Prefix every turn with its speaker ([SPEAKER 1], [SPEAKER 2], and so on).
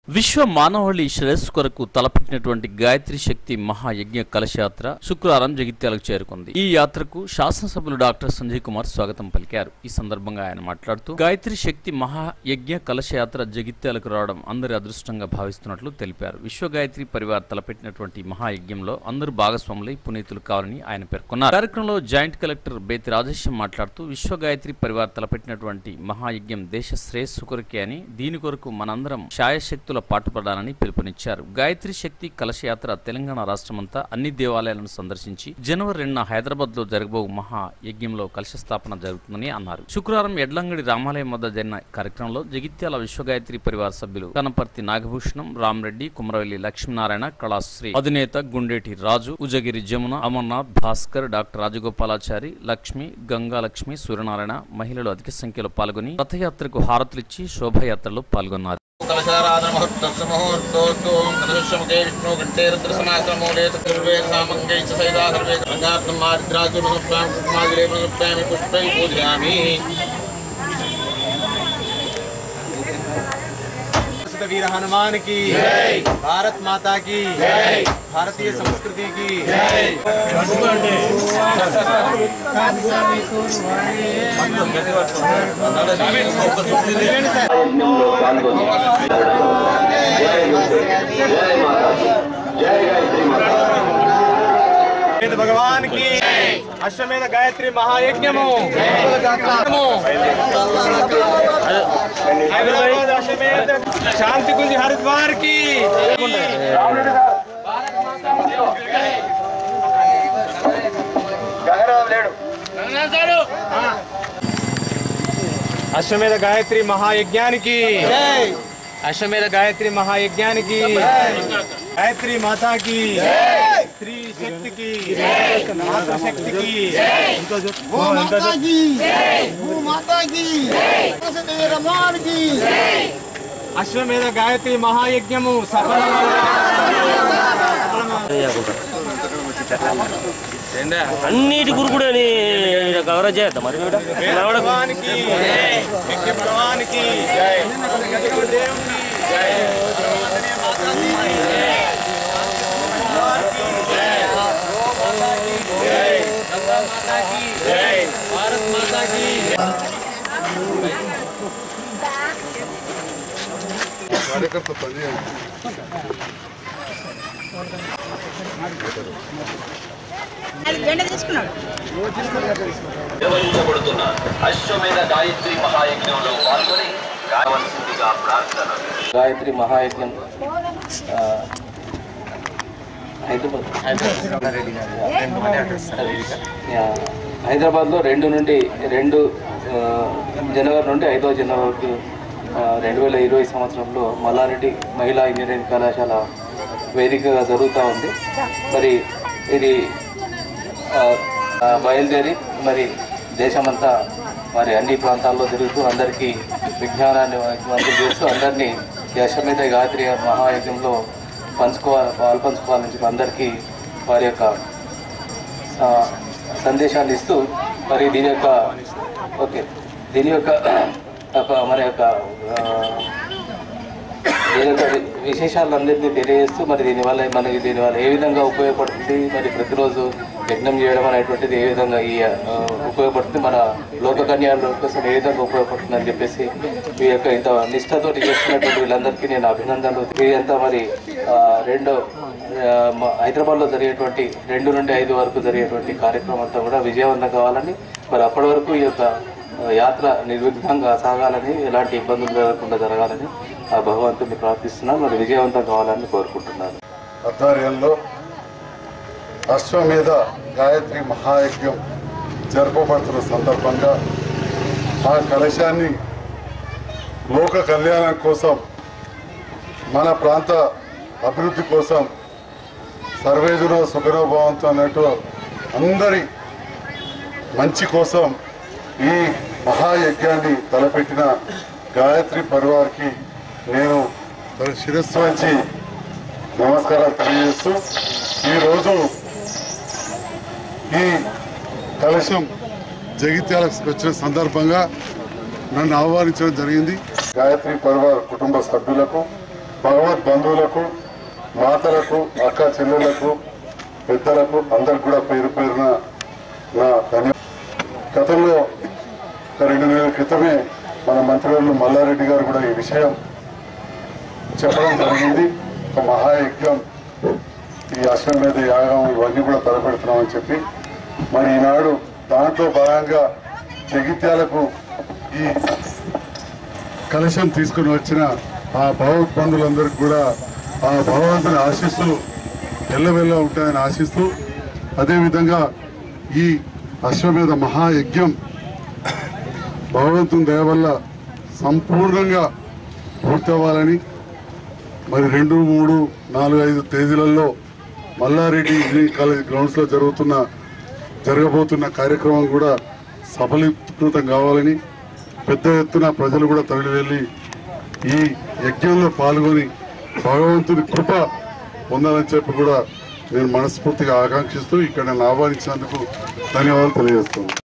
[SPEAKER 1] విశ్వ మానవాళి శ్రేయస్సు కొరకు తలపెట్టినటువంటి గాయత్రి శక్తి మహాయజ్ఞ కలశయాత్ర శుక్రవారం జగిత్యాలకు చేరుకుంది ఈ యాత్రకు శాసనసభ్యులు డాక్టర్ సంజయ్ కుమార్ స్వాగతం పలికారు ఈ సందర్భంగా ఆయన మాట్లాడుతూ గాయత్రి శక్తి మహాయజ్ఞ కలశయాత్ర జగిత్యాలకు రావడం అందరి అదృష్టంగా భావిస్తున్నట్లు తెలిపారు విశ్వ గాయత్రి పరివార్ తలపెట్టినటువంటి మహాయజ్ఞంలో అందరూ భాగస్వాములై పునీతులు కావాలని ఆయన పేర్కొన్నారు కార్యక్రమంలో జాయింట్ కలెక్టర్ బేతి రాజేశం మాట్లాడుతూ విశ్వ గాయత్రి పరివార్ తలపెట్టినటువంటి మహాయజ్ఞం దేశ శ్రేయస్సు కొరకే అని దీని కొరకు మనందరం శాయశక్తుల పాటుపడాలని పిలుపునిచ్చారు గాయత్రి శక్తి కలశయాత్ర తెలంగాణ రాష్ట్రమంతా అన్ని దేవాలయాలను సందర్శించి జనవరి రెండున హైదరాబాద్ లో జరగబో మహా యజ్ఞంలో కలశ స్థాపన జరుగుతుందని అన్నారు శుక్రవారం ఎడ్లంగడి రామాలయం వద్ద జరిగిన కార్యక్రమంలో జగిత్యాల విశ్వగాయత్రి పరివార సభ్యులు కనపర్తి నాగభూషణం రామరెడ్డి కుమరవెల్లి లక్ష్మీనారాయణ కళాశ్రీ అధినేత గుండేటి రాజు ఉజగిరి జమున అమర్నాథ్ భాస్కర్ డాక్టర్ రాజగోపాలాచారి లక్ష్మి గంగా లక్ష్మి సూర్యనారాయణ మహిళలు అధిక సంఖ్యలో పాల్గొని రథయాత్రకు హారతులిచ్చి శోభయాత్రలో పాల్గొన్నారు
[SPEAKER 2] కలశారాధన ముహూర్తస్సు ముహూర్తోస్తు కలశముఖే విష్ణు కంఠే రుద్రసమాశ్రమూలే సర్వే సామంగై సైదా సర్వే గంగార్థం మాద్రాజు సమర్పయామి పుష్పాంజలి సమర్పయామి పుష్పై పూజయామి
[SPEAKER 3] प्रसिद्ध वीर हनुमान की भारत माता की भारतीय संस्कृति की వేద భగవాన్ కి అశ్వమేధ గాయత్రి మహాయజ్ఞము హైదరాబాద్ అశ్వమేధ శాంతి కుంజ్ హరిద్వార్ కి అశ్వమేధ గాయత్రి మహాయజ్ఞానికి అశ్వమేధ గాయత్రి మహాయజ్ఞానికి గాయత్రి మాతాకి స్త్రీ శక్తికి మాతృశక్తికి ఇంకా చెప్పు. ఇంకా చెప్పు. అశ్వమేధ గాయత్రి మహాయజ్ఞము సఫలమైన
[SPEAKER 4] అన్నిటి గురుకుడని కవరేజ్ చేద్దాం మరి వీడు. నడవడం.
[SPEAKER 3] భగవానికి యజ్ఞ భగవానికి దేవునికి భారత్ మాతా की
[SPEAKER 5] కార్యకర్త పనిచేయండి
[SPEAKER 6] జెండా తీసుకున్నాడు
[SPEAKER 7] నిర్వహించబడుతున్న అశ్వమేధ గాయత్రి మహాయజ్ఞంలో పాల్గొని గాయవలసిందిగా ప్రార్థన
[SPEAKER 8] గాయత్రి మహాయజ్ఞం ఆ, హైదరాబాద్ యా, హైదరాబాద్లో రెండు నుండి రెండు ఆ, జనవరి నుండి ఐదవ జనవరి వరకు ఆ, రెండు వేల ఇరవై సంవత్సరంలో మల్లారెడ్డి మహిళా ఇంజనీరింగ్ కళాశాల వేదికగా జరుగుతూ ఉంది మరి ఇది ఆ, ఆ, బయలుదేరి మరి దేశమంతా మరి అన్ని ప్రాంతాల్లో తిరుగుతూ అందరికీ విజ్ఞానాన్ని వంతు చేస్తూ అందరినీ ఈ అశ్వమేధ గాయత్రి మహాయజ్ఞంలో పంచుకోవాలి పాలు పంచుకోవాలని చెప్పి అందరికీ వారి యొక్క ఆ, సందేశాన్ని ఇస్తూ మరి దీని యొక్క ఓకే దీని యొక్క ఒక మన యొక్క ఆ, దీని యొక్క వి- విశేషాలన్నింటినీ తెలియజేస్తూ మరి దీనివల్ల మనకి దీనివల్ల ఏ విధంగా ఉపయోగపడుతుంది మరి ప్రతిరోజు యజ్ఞం చేయడం అనేటువంటిది ఏ విధంగా ఈ ఆ, ఉపయోగపడుతుంది మన లోక కన్యాల కోసం ఏ విధంగా ఉపయోగపడుతుంది అని చెప్పేసి ఈ యొక్క ఇంత నిష్ఠతోటి చేస్తున్నటువంటి వీళ్ళందరికీ నేను అభినందనలు ఇదంతా మరి ఆ, రెండో ఆ, మ- హైదరాబాద్లో జరిగేటువంటి రెండు నుండి ఐదు వరకు జరిగేటువంటి కార్యక్రమం అంతా కూడా విజయవంతం కావాలని మరి అప్పటి వరకు ఈ యొక్క ఆ, యాత్ర నిర్విఘ్నంగా సాగాలని ఎలాంటి ఇబ్బందులు జరగకుండా జరగాలని ఆ భగవంతుని ప్రార్థిస్తున్నాను మరి విజయవంతం కావాలని కోరుకుంటున్నాను
[SPEAKER 5] ఆధ్వర్యంలో అశ్వమేధ గాయత్రి మహాయజ్ఞం జరపబడుతున్న సందర్భంగా ఆ కలశాన్ని లోక కళ్యాణం కోసం మన ప్రాంత అభివృద్ధి కోసం సర్వేజునో సుఖనో భవంతు అన్నట్టు అందరి మంచి కోసం ఈ మహాయజ్ఞాన్ని తలపెట్టిన గాయత్రి పరివార్కి నేను శిరస్సు వంచి నమస్కారాలు తెలియజేస్తూ ఈరోజు ఈ కలశం జగిత్యాలకు వచ్చిన సందర్భంగా నన్ను ఆహ్వానించడం జరిగింది గాయత్రి పరివార్ కుటుంబ సభ్యులకు భగవద్ బంధువులకు మాతలకు అక్క చెల్లెలకు పెద్దలకు అందరికి కూడా పేరు పేరున నా ధన్య గతంలో ఒక రెండు నెలల క్రితమే మన మంత్రివర్యులు మల్లారెడ్డి గారు కూడా ఈ విషయం చెప్పడం జరిగింది ఒక మహాయజ్ఞం ఈ అశ్వమేధ యాగం ఇవన్నీ కూడా తలపెడుతున్నామని చెప్పి మరి ఈనాడు దాంట్లో భాగంగా జగిత్యాలకు ఈ కలశం తీసుకుని వచ్చిన ఆ భగవద్బంధులందరికీ కూడా ఆ భగవంతుని ఆశీస్సులు ఎల్లవెల్ల ఉంటాయని ఆశిస్తూ అదేవిధంగా ఈ అశ్వమేధ మహాయజ్ఞం భగవంతుని దయ వల్ల సంపూర్ణంగా పూర్తవ్వాలని మరి రెండు మూడు నాలుగు ఐదు తేదీలలో మల్లారెడ్డి ఇంజనీరింగ్ కాలేజ్ గ్రౌండ్స్లో జరుగుతున్న జరగబోతున్న కార్యక్రమం కూడా సఫలీకృతం కావాలని పెద్ద ఎత్తున ప్రజలు కూడా తరలి వెళ్ళి ఈ యజ్ఞంలో పాల్గొని భగవంతుని కృప పొందాలని చెప్పి కూడా నేను మనస్ఫూర్తిగా ఆకాంక్షిస్తూ ఇక్కడ నన్ను ఆహ్వానించినందుకు ధన్యవాదాలు తెలియజేస్తున్నాను